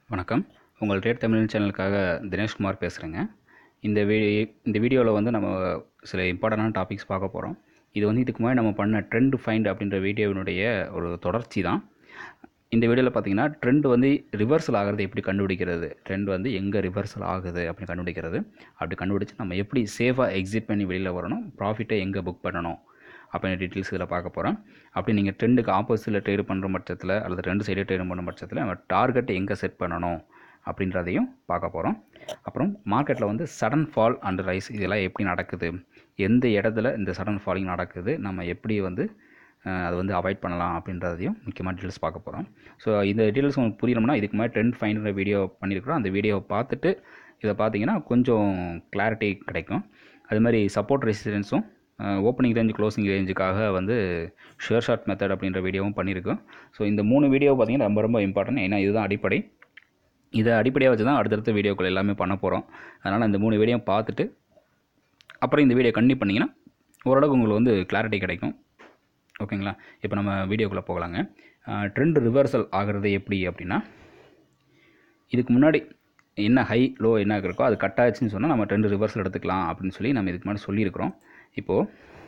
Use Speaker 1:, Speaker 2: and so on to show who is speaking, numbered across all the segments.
Speaker 1: வணக்கம் உங்கள் ரேட் தமிழ் சேனலுக்காக தினேஷ்குமார் பேசுகிறேங்க இந்த வீ இந்த வீடியோவில் வந்து நம்ம சில இம்பார்ட்டண்டான டாபிக்ஸ் பார்க்க போகிறோம் இது வந்து இதுக்கு முன்னாடி நம்ம பண்ண ட்ரெண்ட் ஃபைண்ட் அப்படின்ற வீடியோவினுடைய ஒரு தொடர்ச்சி தான் இந்த வீடியோவில் பார்த்தீங்கன்னா ட்ரெண்ட் வந்து ரிவர்சல் ஆகிறது எப்படி கண்டுபிடிக்கிறது ட்ரெண்ட் வந்து எங்கே ரிவர்சல் ஆகுது அப்படின்னு கண்டுபிடிக்கிறது அப்படி கண்டுபிடிச்சு நம்ம எப்படி சேஃபாக எக்ஸிட் பண்ணி வெளியில் வரணும் ப்ராஃபிட்டை எங்கே புக் பண்ணணும் அப்படின்னு டீட்டெயில்ஸ் இதில் பார்க்க போகிறோம் அப்படி நீங்கள் ட்ரெண்டுக்கு ஆப்போசிட்டில் ட்ரேடு பண்ணுற பட்சத்தில் அல்லது ரெண்டு சைடு ட்ரேடு பண்ணுற பட்சத்தில் நம்ம டார்கெட்டை எங்கே செட் பண்ணணும் அப்படின்றதையும் பார்க்க போகிறோம் அப்புறம் மார்க்கெட்டில் வந்து சடன் ஃபால் அண்ட் ரைஸ் இதெல்லாம் எப்படி நடக்குது எந்த இடத்துல இந்த சடன் ஃபாலிங் நடக்குது நம்ம எப்படி வந்து அஹ், அதை வந்து அவாய்ட் பண்ணலாம் அப்படின்றதையும் முக்கியமான டீட்டெயில்ஸ் பார்க்க போகிறோம் ஸோ இந்த டீட்டெயில்ஸ் உங்களுக்கு புரியணும்னா இதுக்கு மாதிரி ட்ரெண்ட் ஃபைன்ற வீடியோ பண்ணியிருக்கிறோம் அந்த வீடியோவை பார்த்துட்டு இதை பார்த்தீங்கன்னா கொஞ்சம் கிளாரிட்டி கிடைக்கும் அது மாதிரி சப்போர்ட் ரெசிஸ்டன்ஸும் ஓப்பனிங் ரேஞ்ச் க்ளோசிங் ரேஞ்சுக்காக வந்து ஷேர் ஷாட் மெத்தட் அப்படின்ற வீடியோவும் பண்ணியிருக்கோம் ஸோ இந்த மூணு வீடியோ பார்த்தீங்கன்னா ரொம்ப ரொம்ப இம்பார்ட்டன்ட் ஏன்னா இதுதான் அடிப்படை இதை அடிப்படையாக வச்சு தான் அடுத்தடுத்த வீடியோக்கள் எல்லாமே பண்ண போகிறோம் அதனால் இந்த மூணு வீடியோ பார்த்துட்டு அப்புறம் இந்த வீடியோ கண்டிப்பாக பண்ணிங்கன்னா ஓரளவுக்கு உங்களுக்கு வந்து கிளாரிட்டி கிடைக்கும் ஓகேங்களா இப்போ நம்ம வீடியோக்குள்ளே போகலாங்க ட்ரெண்ட் ரிவர்சல் ஆகிறது எப்படி அப்படின்னா இதுக்கு முன்னாடி என்ன ஹை லோ என்ன இருக்கோ அது கட் ஆச்சுன்னு சொன்னால் நம்ம ட்ரெண்ட் ரிவர்சல் எடுத்துக்கலாம் அப்படின்னு சொல்லி நம்ம இதுக்கு முன்னாடி சொல்லியிருக்கிறோம் இப்போது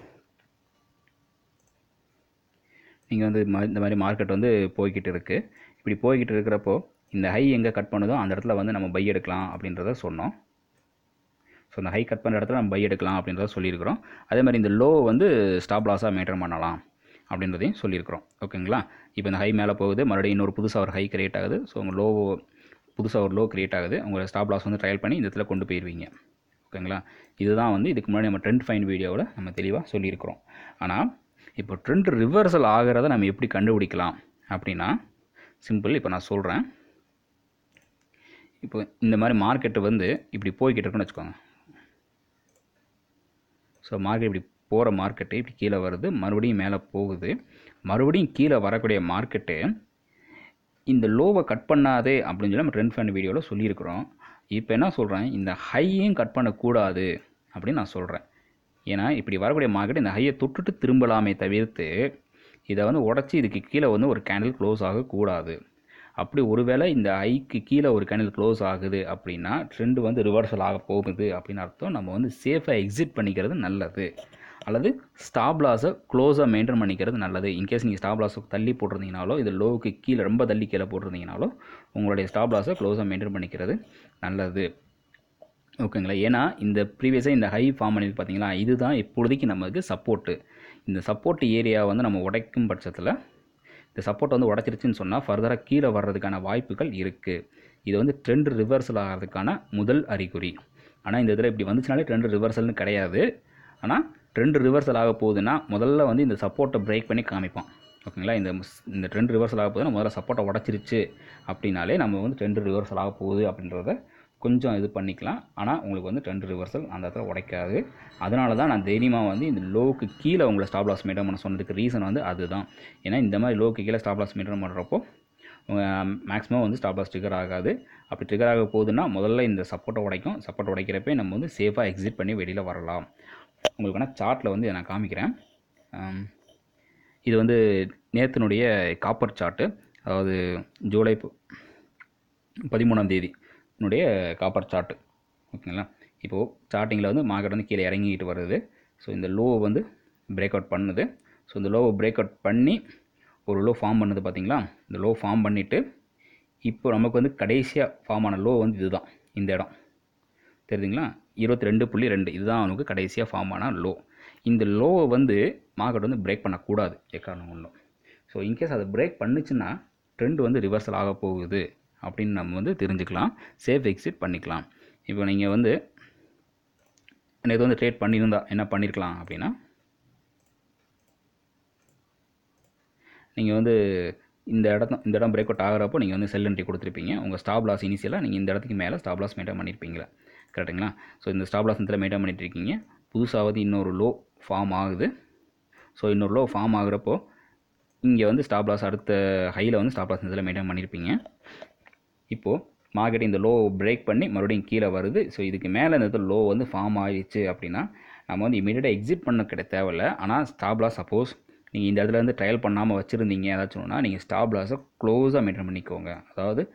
Speaker 1: நீங்கள் வந்து ம- இந்த மாதிரி மார்க்கெட் வந்து போய்கிட்டு இருக்குது இப்படி போய்கிட்டு இருக்கிறப்போ இந்த ஹை எங்கே கட் பண்ணுதோ அந்த இடத்துல வந்து நம்ம பை எடுக்கலாம் அப்படின்றத சொன்னோம் ஸோ இந்த ஹை கட் பண்ணுற இடத்துல நம்ம பை எடுக்கலாம் அப்படின்றத சொல்லியிருக்கிறோம் அதே மாதிரி இந்த லோ வந்து ஸ்டாப் லாஸாக மெயின்டைன் பண்ணலாம் அப்படின்றதையும் சொல்லியிருக்கிறோம் ஓகேங்களா இப்போ இந்த ஹை மேலே போகுது மறுபடியும் இன்னொரு புதுசாக ஒரு ஹை கிரியேட் ஆகுது ஸோ உங்கள் லோ புதுசாக ஒரு லோ கிரியேட் ஆகுது உங்களோட ஸ்டாப் லாஸ் வந்து ட்ரையல் பண்ணி இந்த இடத்துல கொண்டு போயிடுவீங்க ஓகேங்களா இதுதான் வந்து இதுக்கு முன்னாடி நம்ம ட்ரெண்ட் ஃபைன் வீடியோவில் நம்ம தெளிவாக சொல்லியிருக்கிறோம் ஆனால் இப்போ ட்ரெண்ட் ரிவர்சல் ஆகிறத நம்ம எப்படி கண்டுபிடிக்கலாம் அப்படின்னா சிம்பிள் இப்போ நான் சொல்கிறேன் இப்போ இந்த மாதிரி மார்க்கெட்டு வந்து இப்படி போய்கிட்டு இருக்குன்னு வச்சுக்கோங்க ஸோ மார்க்கெட் இப்படி போகிற மார்க்கெட்டு இப்படி கீழே வருது மறுபடியும் மேலே போகுது மறுபடியும் கீழே வரக்கூடிய மார்க்கெட்டு இந்த லோவை கட் பண்ணாதே அப்படின்னு சொல்லி நம்ம ட்ரெண்ட் ஃபண்ட் வீடியோவில் சொல்லியிருக்கிறோம் இப்போ என்ன சொல்கிறேன் இந்த ஹையையும் கட் பண்ணக்கூடாது அப்படின்னு நான் சொல்கிறேன் ஏன்னா இப்படி வரக்கூடிய மார்க்கெட் இந்த ஹையை தொட்டுட்டு திரும்பலாமே தவிர்த்து இதை வந்து உடச்சி இதுக்கு கீழே வந்து ஒரு கேண்டில் க்ளோஸ் ஆகக்கூடாது அப்படி ஒருவேளை இந்த ஐக்கு கீழே ஒரு கேண்டில் க்ளோஸ் ஆகுது அப்படின்னா ட்ரெண்டு வந்து ரிவர்சல் ஆக போகுது அப்படின்னு அர்த்தம் நம்ம வந்து சேஃபாக எக்ஸிட் பண்ணிக்கிறது நல்லது அல்லது ஸ்டாப் லாஸை க்ளோஸாக மெயின்டைன் பண்ணிக்கிறது நல்லது இன்கேஸ் நீங்கள் ஸ்டாப் லாஸை தள்ளி போட்டிருந்தீங்கனாலோ இது லோவுக்கு கீழே ரொம்ப தள்ளி கீழே போட்டிருந்தீங்கனாலோ உங்களுடைய ஸ்டாப் லாஸை க்ளோஸாக மெயின்டைன் பண்ணிக்கிறது நல்லது ஓகேங்களா ஏன்னா இந்த ப்ரீவியஸாக இந்த ஹை ஃபார்ம் பண்ணியிருக்கு பார்த்தீங்களா இதுதான் இப்பொழுதைக்கு நமக்கு சப்போர்ட்டு இந்த சப்போர்ட் ஏரியா வந்து நம்ம உடைக்கும் பட்சத்தில் இந்த சப்போர்ட் வந்து உடச்சிருச்சுன்னு சொன்னால் ஃபர்தராக கீழே வர்றதுக்கான வாய்ப்புகள் இருக்குது இது வந்து ட்ரெண்ட் ரிவர்சல் ஆகிறதுக்கான முதல் அறிகுறி ஆனால் இந்த இதில் இப்படி வந்துச்சுனாலே ட்ரெண்ட் ரிவர்சல்னு கிடையாது ஆனால் ட்ரெண்ட் ரிவர்சல் ஆக போகுதுன்னா முதல்ல வந்து இந்த சப்போர்ட்டை பிரேக் பண்ணி காமிப்பான் ஓகேங்களா இந்த ஸ்- இந்த ட்ரெண்ட் ரிவர்சல் ஆக போகுதுன்னா முதல்ல சப்போர்ட்டை உடச்சிருச்சு அப்படின்னாலே நம்ம வந்து ட்ரெண்ட் ரிவர்சல் ஆக போகுது அப்படின்றத கொஞ்சம் இது பண்ணிக்கலாம் ஆனால் உங்களுக்கு வந்து ட்ரெண்ட் ரிவர்சல் அந்த இடத்துல உடைக்காது அதனால தான் நான் தைரியமாக வந்து இந்த லோவுக்கு கீழே உங்களை ஸ்டாப் லாஸ் மெயின்டைன் பண்ண சொன்னதுக்கு ரீசன் வந்து அதுதான் ஏன்னா இந்த மாதிரி லோவுக்கு கீழே ஸ்டாப் லாஸ் மெயின்டைன் பண்ணுறப்போ மேக்ஸிமம் வந்து ஸ்டாப் லாஸ் ட்ரிகர் ஆகாது அப்படி ட்ரிகர் ஆக போகுதுன்னா முதல்ல இந்த சப்போர்ட்டை உடைக்கும் சப்போர்ட் உடைக்கிறப்பே நம்ம வந்து சேஃபாக எக்ஸிட் பண்ணி வெளியில் வரலாம் உங்களுக்கு வேணால் சார்ட்டில் வந்து இதை நான் காமிக்கிறேன் ஆம், இது வந்து நேத்தினுடைய காப்பர் சார்ட்டு அதாவது ஜூலை ப- பதிமூணாம் தேதி என்னுடைய காப்பர் சார்ட்டு ஓகேங்களா இப்போது ஸ்டார்டிங்கில் வந்து மார்க்கெட் வந்து கீழே இறங்கிக்கிட்டு வருது ஸோ இந்த லோ வந்து பிரேக் அவுட் பண்ணுது ஸோ இந்த லோவை பிரேக் அவுட் பண்ணி ஒரு லோ ஃபார்ம் பண்ணுது பார்த்தீங்களா இந்த லோ ஃபார்ம் பண்ணிவிட்டு இப்போ நமக்கு வந்து கடைசியாக ஃபார்ம் ஆன லோ வந்து இதுதான் இந்த இடம் தெரியுதுங்களா இருபத்தி ரெண்டு புள்ளி ரெண்டு இதுதான் அவனுக்கு கடைசியாக ஃபார்ம் ஆன லோ இந்த லோவை வந்து மார்க்கெட் வந்து பிரேக் பண்ணக்கூடாது எக்காரணம் ஒன்றும் ஸோ இன்கேஸ் அதை பிரேக் பண்ணுச்சுன்னா ட்ரெண்ட் வந்து ரிவர்சல் ஆக போகுது அப்படின்னு நம்ம வந்து தெரிஞ்சுக்கலாம் சேஃப் எக்ஸிட் பண்ணிக்கலாம் இப்போ நீங்கள் வந்து நேற்று வந்து ட்ரேட் பண்ணியிருந்தா என்ன பண்ணியிருக்கலாம் அப்படின்னா நீங்கள் வந்து இந்த இடம் இந்த இடம் பிரேக் அவுட் ஆகிறப்போ நீங்கள் வந்து செல் என்ட்ரி கொடுத்துருப்பீங்க உங்கள் ஸ்டாப் லாஸ் இனிஷியலாக நீங்கள் இந்த இடத்துக்கு மேலே ஸ்டாப் லாஸ் மெயின்டைன் பண்ணியிருப்பீங்களா கரெக்டுங்களா ஸோ இந்த ஸ்டாப் லாஸ் இதில் மெயின்டைன் பண்ணிட்டு இருக்கீங்க புதுசாவது இன்னொரு லோ ஃபார்ம் ஆகுது ஸோ இன்னொரு லோ ஃபார்ம் ஆகுறப்போ இங்கே வந்து ஸ்டாப் லாஸ் அடுத்த ஹையில் வந்து ஸ்டாப் லாஸ் இதில் மெயின்டைன் பண்ணியிருப்பீங்க இப்போது மார்க்கெட் இந்த லோ பிரேக் பண்ணி மறுபடியும் கீழே வருது ஸோ இதுக்கு மேலே இந்த இடத்துல லோ வந்து ஃபார்ம் ஆயிடுச்சு அப்படின்னா நம்ம வந்து இமீடியட்டாக எக்ஸிட் பண்ண கிட்ட தேவையில்ல ஆனால் ஸ்டாப் லாஸ் சப்போஸ் நீங்கள் இந்த இடத்துல இருந்து ட்ரையல் பண்ணாமல் வச்சுருந்தீங்க ஏதாச்சும்னா நீங்கள் ஸ்டாப் லாஸை க்ளோஸாக மெயின்டைன் பண்ணிக்கோங்க அதாவது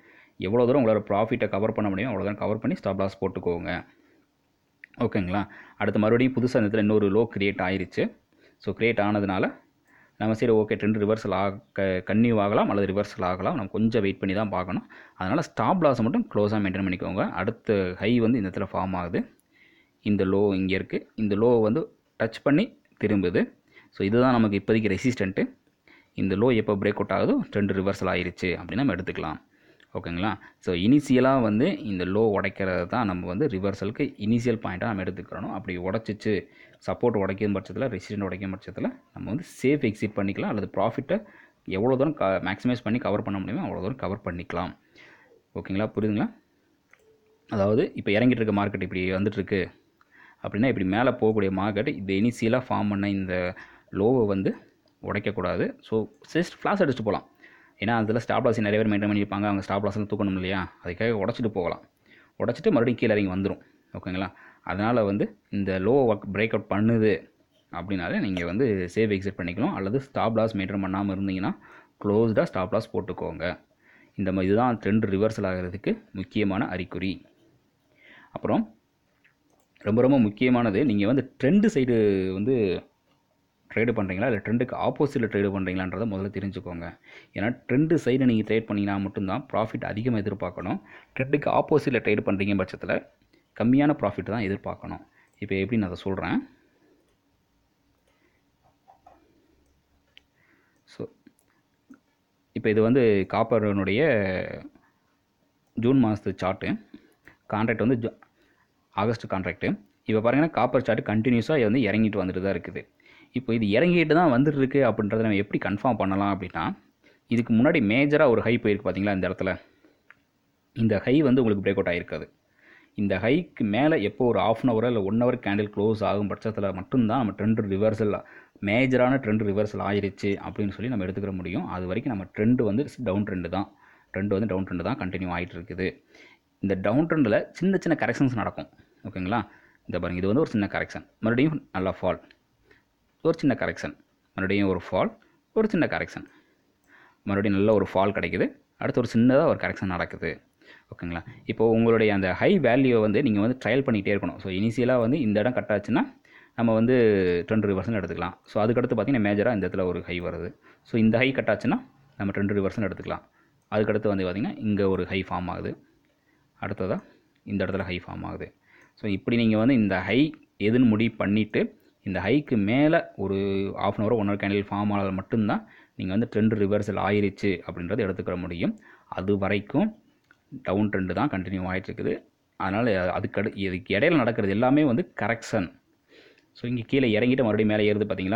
Speaker 1: எவ்வளோ தூரம் உங்களால் ப்ராஃபிட்டை கவர் பண்ண முடியுமோ அவ்வளோ தூரம் கவர் பண்ணி ஸ்டாப் லாஸ் போட்டுக்கோங்க ஓகேங்களா அடுத்து மறுபடியும் புதுசாக இந்த இடத்துல இன்னொரு லோ கிரியேட் ஆயிருச்சு ஸோ கிரியேட் ஆனதுனால நம்ம சரி ஓகே ட்ரெண்ட் ரிவர்சல் ஆக கன்னியூ ஆகலாம் அல்லது ரிவர்சல் ஆகலாம் நம்ம கொஞ்சம் வெயிட் பண்ணி தான் பார்க்கணும் அதனால் ஸ்டாப் லாஸை மட்டும் க்ளோஸாக மெயின்டைன் பண்ணிக்கோங்க அடுத்த ஹை வந்து இந்த இடத்துல ஃபார்ம் ஆகுது இந்த லோ இங்கே இருக்குது இந்த லோ வந்து டச் பண்ணி திரும்புது ஸோ இதுதான் நமக்கு இப்போதைக்கு ரெசிஸ்டண்ட்டு இந்த லோ எப்போ பிரேக் அவுட் ஆகுதோ ட்ரெண்ட் ரிவர்சல் ஆயிருச்சு அப்படின்னு நம்ம எடுத்துக்கலாம் ஓகேங்களா ஸோ இனிஷியலாக வந்து இந்த லோ உடைக்கிறது தான் நம்ம வந்து ரிவர்சலுக்கு இனிஷியல் பாயிண்ட்டாக நம்ம எடுத்துக்கிறணும் அப்படி உடச்சிச்சு சப்போர்ட் உடைக்கும் பட்சத்தில் ரெசிடென்ட் உடைக்கும் பட்சத்தில் நம்ம வந்து சேஃப் எக்ஸிட் பண்ணிக்கலாம் அல்லது ப்ராஃபிட்டை எவ்வளோ தூரம் க மேக்ஸிமைஸ் பண்ணி கவர் பண்ண முடியுமோ அவ்வளோ தூரம் கவர் பண்ணிக்கலாம் ஓகேங்களா புரியுதுங்களா அதாவது இப்போ இறங்கிட்டு இருக்க மார்க்கெட் இப்படி வந்துட்டுருக்கு அப்படின்னா இப்படி மேலே போகக்கூடிய மார்க்கெட் இது இனிஷியலாக ஃபார்ம் பண்ண இந்த லோவை வந்து உடைக்கக்கூடாது ஸோ ஜஸ்ட் ஃப்ளாஷ் அடிச்சுட்டு போகலாம் ஏன்னா அதில் ஸ்டாப் லாஸ் நிறைய பேர் மெயின்டைன் பண்ணியிருப்பாங்க அவங்க ஸ்டாப் லாஸ்லாம் தூக்கணும் இல்லையா அதுக்காக உடச்சிட்டு போகலாம் உடச்சிட்டு மறுபடியும் கீழே இறங்கி வந்துடும் ஓகேங்களா அதனால் வந்து இந்த லோ ஒர்க் பிரேக் அவுட் பண்ணுது அப்படின்னாலே நீங்கள் வந்து சேவ் எக்ஸிட் பண்ணிக்கலாம் அல்லது ஸ்டாப் லாஸ் மெயின்டைன் பண்ணாமல் இருந்தீங்கன்னா க்ளோஸ்டாக ஸ்டாப் லாஸ் போட்டுக்கோங்க இந்த மாதிரி இதுதான் ட்ரெண்ட் ரிவர்சல் ஆகிறதுக்கு முக்கியமான அறிகுறி அப்புறம் ரொம்ப ரொம்ப முக்கியமானது நீங்கள் வந்து ட்ரெண்டு சைடு வந்து ட்ரேடு பண்ணுறீங்களா இல்லை ட்ரெண்டுக்கு ஆப்போசிட்டில் ட்ரேடு பண்ணுறீங்களான்றதை முதல்ல தெரிஞ்சுக்கோங்க ஏன்னா ட்ரெண்டு சைடு நீங்கள் ட்ரேட் பண்ணிங்கன்னா மட்டும்தான் ப்ராஃபிட் அதிகமாக எதிர்பார்க்கணும் ட்ரெண்டுக்கு ஆப்போசிட்டில் ட்ரேடு பண்ணுறீங்க பட்சத்தில் கம்மியான ப்ராஃபிட் தான் எதிர்பார்க்கணும் இப்போ எப்படி நான் அதை சொல்கிறேன் ஸோ இப்போ இது வந்து காப்பரனுடைய ஜூன் மாதத்து சார்ட்டு கான்ட்ராக்ட் வந்து ஜூ- ஆகஸ்ட் கான்ட்ராக்ட்டு இப்போ பாருங்கன்னா காப்பர் சார்ட் கண்டினியூஸாக வந்து இறங்கிட்டு வந்துட்டு தான் இருக்குது இப்போ இது இறங்கிட்டு தான் வந்துட்டு இருக்கு அப்படின்றத நம்ம எப்படி கன்ஃபார்ம் பண்ணலாம் அப்படின்னா இதுக்கு முன்னாடி மேஜராக ஒரு ஹை போயிருக்கு பார்த்தீங்களா இந்த இடத்துல இந்த ஹை வந்து உங்களுக்கு பிரேக் அவுட் ஆகிருக்காது இந்த ஹைக்கு மேலே எப்போ ஒரு ஆஃப் அன் ஹவர் இல்லை ஒன் ஹவர் கேண்டில் க்ளோஸ் ஆகும் பட்சத்தில் மட்டும்தான் நம்ம ட்ரெண்ட் ரிவர்சல் மேஜரான ட்ரெண்ட் ரிவர்சல் ஆயிருச்சு அப்படின்னு சொல்லி நம்ம எடுத்துக்கிற முடியும் அது வரைக்கும் நம்ம ட்ரெண்டு வந்து டவுன் ட்ரெண்டு தான் ட்ரெண்டு வந்து டவுன் ட்ரெண்டு தான் கண்டினியூ ஆகிட்டு இருக்குது இந்த டவுன் ட்ரெண்டில் சின்ன சின்ன கரெக்ஷன்ஸ் நடக்கும் ஓகேங்களா இந்த பாருங்க இது வந்து ஒரு சின்ன கரெக்ஷன் மறுபடியும் நல்லா ஃபால் ஒரு சின்ன கரெக்ஷன் மறுபடியும் ஒரு ஃபால் ஒரு சின்ன கரெக்ஷன் மறுபடியும் நல்ல ஒரு ஃபால் கிடைக்குது அடுத்து ஒரு சின்னதாக ஒரு கரெக்ஷன் நடக்குது ஓகேங்களா இப்போ உங்களுடைய அந்த ஹை வேல்யூவை வந்து நீங்கள் வந்து ட்ரையல் பண்ணிகிட்டே இருக்கணும் ஸோ இனிஷியலாக வந்து இந்த இடம் கட் ஆச்சுன்னா நம்ம வந்து டுவெண்ட்டி ரிவர்சன் எடுத்துக்கலாம் ஸோ அதுக்கடுத்து பார்த்தீங்கன்னா மேஜராக இந்த இடத்துல ஒரு ஹை வருது ஸோ இந்த ஹை கட் ஆச்சுன்னா நம்ம டுவெண்ட்டி ரிவர்சன் எடுத்துக்கலாம் அதுக்கடுத்து வந்து பார்த்திங்கன்னா இங்கே ஒரு ஹை ஃபார்ம் ஆகுது அடுத்ததாக இந்த இடத்துல ஹை ஃபார்ம் ஆகுது ஸோ இப்படி நீங்கள் வந்து இந்த ஹை எதுன்னு முடிவு பண்ணிவிட்டு இந்த ஹைக்கு மேலே ஒரு half an hour one hour candle form ஆனது மட்டும்தான் நீங்கள் வந்து ட்ரெண்ட் ரிவர்சல் ஆயிருச்சு அப்படின்றத எடுத்துக்கிற முடியும் அது வரைக்கும் டவுன் ட்ரெண்டு தான் கண்டினியூ ஆகிட்டு இருக்குது அதனால் அதுக்கு இதுக்கு இடையில நடக்கிறது எல்லாமே வந்து கரெக்ஷன் ஸோ இங்கே கீழே இறங்கிட்டு மறுபடியும் மேலே ஏறுது பார்த்தீங்களா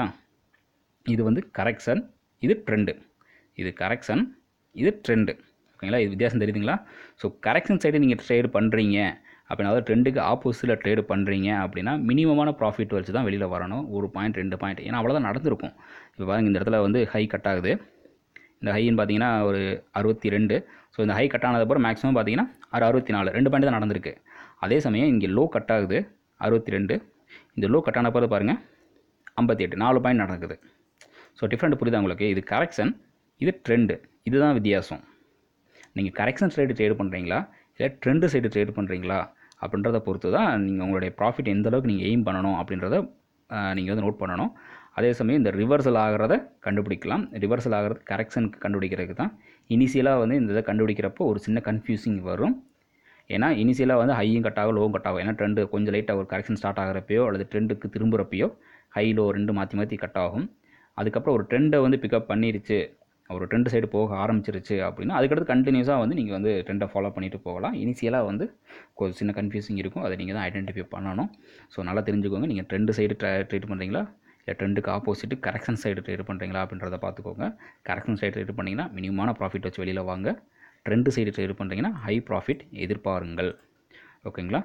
Speaker 1: இது வந்து கரெக்ஷன் இது ட்ரெண்டு இது கரெக்ஷன் இது ட்ரெண்டு ஓகேங்களா இது வித்தியாசம் தெரியுதுங்களா ஸோ கரெக்ஷன் சைடு நீங்கள் ட்ரேடு பண்ணுறீங்க அப்படின்னா அதாவது ட்ரெண்டுக்கு ஆப்போசிட்டில் ட்ரேடு பண்ணுறீங்க அப்படின்னா மினிமமான ப்ராஃபிட் வச்சு தான் வெளியில் வரணும் ஒரு பாயிண்ட் ரெண்டு பாயிண்ட் ஏன்னா அவ்வளோதான் நடந்திருக்கும் இப்போ பாருங்க இந்த இடத்துல வந்து ஹை கட் ஆகுது இந்த ஹைன்னு பார்த்தீங்கன்னா ஒரு அறுபத்தி ரெண்டு ஸோ இந்த ஹை கட் ஆனதுக்கப்புறம் மேக்ஸிமம் பார்த்தீங்கன்னா ஒரு அறுபத்தி நாலு ரெண்டு பாயிண்ட் தான் நடந்திருக்கு அதே சமயம் இங்கே லோ கட் ஆகுது அறுபத்தி ரெண்டு இந்த லோ கட் ஆன பிறகு பாருங்கள் ஐம்பத்தி எட்டு நாலு பாயிண்ட் நடக்குது ஸோ டிஃப்ரெண்ட் புரியுதா உங்களுக்கு இது கரெக்ஷன் இது ட்ரெண்டு இதுதான் வித்தியாசம் நீங்கள் கரெக்ஷன் சைடு ட்ரேடு பண்ணுறீங்களா இல்லை ட்ரெண்டு சைடு ட்ரேடு பண்ணுறீங்களா அப்படின்றத பொறுத்து தான் நீங்கள் உங்களுடைய ப்ராஃபிட் எந்த அளவுக்கு நீங்கள் எய்ம் பண்ணணும் அப்படின்றத நீங்கள் வந்து நோட் பண்ணணும் அதே சமயம் இந்த ரிவர்சல் ஆகிறத கண்டுபிடிக்கலாம் ரிவர்சல் ஆகிறது கரெக்ஷனுக்கு கண்டுபிடிக்கிறதுக்கு தான் இனிஷியலாக வந்து இந்த இதை கண்டுபிடிக்கிறப்போ ஒரு சின்ன கன்ஃபியூசிங் வரும் ஏன்னா இனிஷியலாக வந்து ஹையும் கட் ஆகும் லோவும் கட் ஆகும் ஏன்னா ட்ரெண்டு கொஞ்சம் லைட்டாக ஒரு கரெக்ஷன் ஸ்டார்ட் ஆகிறப்பயோ அல்லது ட்ரெண்டுக்கு திரும்புகிறப்பையோ ஹை லோ ரெண்டு மாற்றி மாற்றி கட் ஆகும் அதுக்கப்புறம் ஒரு ட்ரெண்டை வந்து பிக்கப் பண்ணிருச்சு ஒரு ட்ரெண்ட் சைடு போக ஆரம்பிச்சிருச்சு அப்படின்னா அதுக்கடுத்து கண்டினியூஸாக வந்து நீங்கள் வந்து ட்ரெண்டை ஃபாலோ பண்ணிட்டு போகலாம் இனிஷியலாக வந்து கொஞ்சம் சின்ன கன்ஃபியூசிங் இருக்கும் அதை நீங்கள் தான் ஐடென்டிஃபை பண்ணணும் ஸோ நல்லா தெரிஞ்சுக்கோங்க நீங்கள் ட்ரெண்டு சைடு ட்ரேட் பண்ணுறீங்களா இல்லை ட்ரெண்டுக்கு ஆப்போசிட்டு கரெக்ஷன் சைடு ட்ரேட் பண்ணுறீங்களா அப்படின்றத பார்த்துக்கோங்க கரெக்ஷன் சைடு ட்ரேட் பண்ணிங்கன்னா மினிமமான ப்ராஃபிட் வச்சு வெளியில் வாங்க ட்ரெண்டு சைடு ட்ரேட் பண்ணுறீங்கன்னா ஹை ப்ராஃபிட் எதிர்பாருங்கள் ஓகேங்களா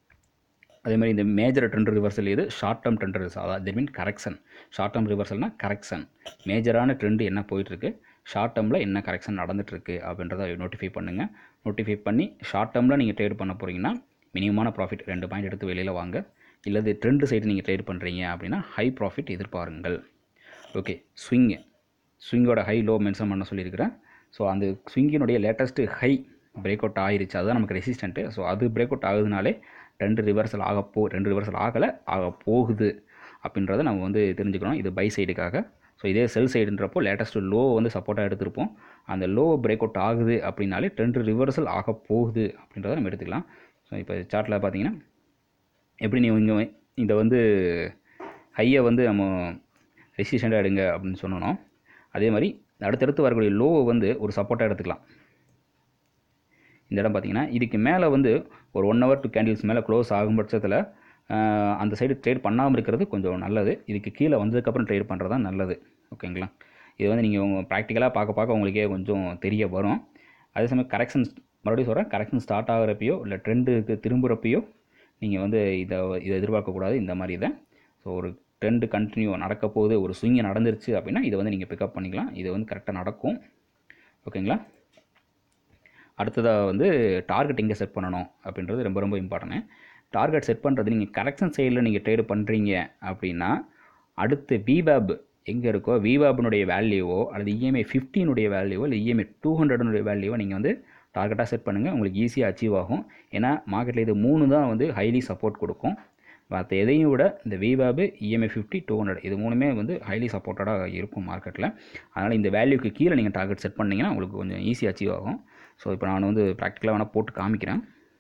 Speaker 1: அதே மாதிரி இந்த மேஜர் ட்ரெண்ட் ரிவர்சல் இது ஷார்ட் டேர்ம் ட்ரெண்ட் ரிவர்சல் அதாவது மீன் கரெக்ஷன் ஷார்ட் டேர்ம் ரிவர்சல்னா கரெக்ஷன் மேஜரான ட்ரெண்ட் என்ன போயிட்டுருக்கு ஷார்ட் டேர்மில் என்ன கரெக்ஷன் நடந்துட்டுருக்கு அப்படின்றத நோட்டிஃபை பண்ணுங்கள் நோட்டிஃபை பண்ணி ஷார்ட் டேர்மில் நீங்கள் ட்ரேட் பண்ண போகிறீங்கன்னா மினிமமான ப்ராஃபிட் ரெண்டு பாயிண்ட் எடுத்து வெளியில் வாங்க இல்லது ட்ரெண்டு சைடு நீங்கள் ட்ரேட் பண்ணுறீங்க அப்படின்னா ஹை ப்ராஃபிட் எதிர்பாருங்கள் ஓகே ஸ்விங்கு ஸ்விங்கோட ஹை லோ மென்ஷன் பண்ண சொல்லியிருக்கிறேன் ஸோ அந்த ஸ்விங்கினுடைய லேட்டஸ்ட்டு ஹை பிரேக் அவுட் ஆயிருச்சு அதுதான் நமக்கு ரெசிஸ்டண்ட்டு ஸோ அது பிரேக் அவுட் ஆகுதுனாலே ரெண்டு ரிவர்சல் ஆக போ ரெண்டு ரிவர்சல் ஆகலை ஆக போகுது அப்படின்றத நம்ம வந்து தெரிஞ்சுக்கணும் இது பை சைடுக்காக ஸோ இதே செல் சைடுன்றப்போ லேட்டஸ்ட் லோ வந்து சப்போர்ட்டாக எடுத்திருப்போம் அந்த லோ பிரேக் அவுட் ஆகுது அப்படின்னாலே ட்ரெண்ட் ரிவர்சல் ஆக போகுது அப்படின்றத நம்ம எடுத்துக்கலாம் ஸோ இப்போ சார்ட்டில் பார்த்தீங்கன்னா எப்படி நீ இங்கே இதை வந்து ஹையை வந்து நம்ம ரெசிஸ்டண்ட்டாக எடுங்க அப்படின்னு சொன்னோம் அதே மாதிரி அடுத்தடுத்து வரக்கூடிய லோவை வந்து ஒரு சப்போர்ட்டாக எடுத்துக்கலாம் இந்த இடம் பார்த்தீங்கன்னா இதுக்கு மேலே வந்து ஒரு ஒன் ஹவர் டூ கேண்டில்ஸ் மேலே க்ளோஸ் ஆகும் பட்சத்தில் ஆஹ், அந்த சைடு ட்ரேட் பண்ணாமல் இருக்கிறது கொஞ்சம் நல்லது இதுக்கு கீழே வந்ததுக்கப்புறம் ட்ரேட் பண்ணுறது தான் நல்லது ஓகேங்களா இது வந்து நீங்கள் உங்கள் ப்ராக்டிக்கலாக பார்க்க பார்க்க உங்களுக்கே கொஞ்சம் தெரிய வரும் அதே சமயம் கரெக்ஷன் மறுபடியும் சொல்கிறேன் கரெக்ஷன் ஸ்டார்ட் ஆகிறப்பையோ இல்லை ட்ரெண்டுக்கு திரும்புகிறப்பையோ நீங்கள் வந்து இதை இதை எதிர்பார்க்கக்கூடாது இந்த மாதிரி இதை ஸோ ஒரு ட்ரெண்டு கண்டினியூ நடக்க போகுது ஒரு ஸ்விங்கி நடந்துருச்சு அப்படின்னா இதை வந்து நீங்கள் பிக்கப் பண்ணிக்கலாம் இது வந்து கரெக்டாக நடக்கும் ஓகேங்களா அடுத்ததாக வந்து டார்கெட் எங்கே செட் பண்ணணும் அப்படின்றது ரொம்ப ரொம்ப இம்பார்ட்டன்ட் டார்கெட் செட் பண்ணுறது நீங்கள் கரெக்ஷன் சைடில் நீங்கள் ட்ரேடு பண்ணுறீங்க அப்படின்னா அடுத்து விவேப் எங்கே இருக்கோ விவேப்னுடைய வேல்யூவோ அல்லது இஎம்ஐ ஃபிஃப்டினுடைய வேல்யூவோ இல்லை இஎம்ஐ டூ ஹண்ட்ரடுனுடைய வேல்யூவோ நீங்கள் வந்து டார்கெட்டாக செட் பண்ணுங்கள் உங்களுக்கு ஈஸியாக அச்சீவ் ஆகும் ஏன்னா மார்க்கெட்டில் இது மூணு தான் வந்து ஹைலி சப்போர்ட் கொடுக்கும் மற்ற எதையும் விட இந்த விவேபு இஎம்ஐ ஃபிஃப்டி டூ ஹண்ட்ரட் இது மூணுமே வந்து ஹைலி சப்போர்ட்டடாக இருக்கும் மார்க்கெட்டில் அதனால் இந்த வேல்யூக்கு கீழே நீங்கள் டார்கெட் செட் பண்ணிங்கன்னா உங்களுக்கு கொஞ்சம் ஈஸியாக அச்சீவ் ஆகும் ஸோ இப்போ நான் வந்து ப்ராக்டிக்கலாக வேணால் போட்டு காமிக்கிறேன்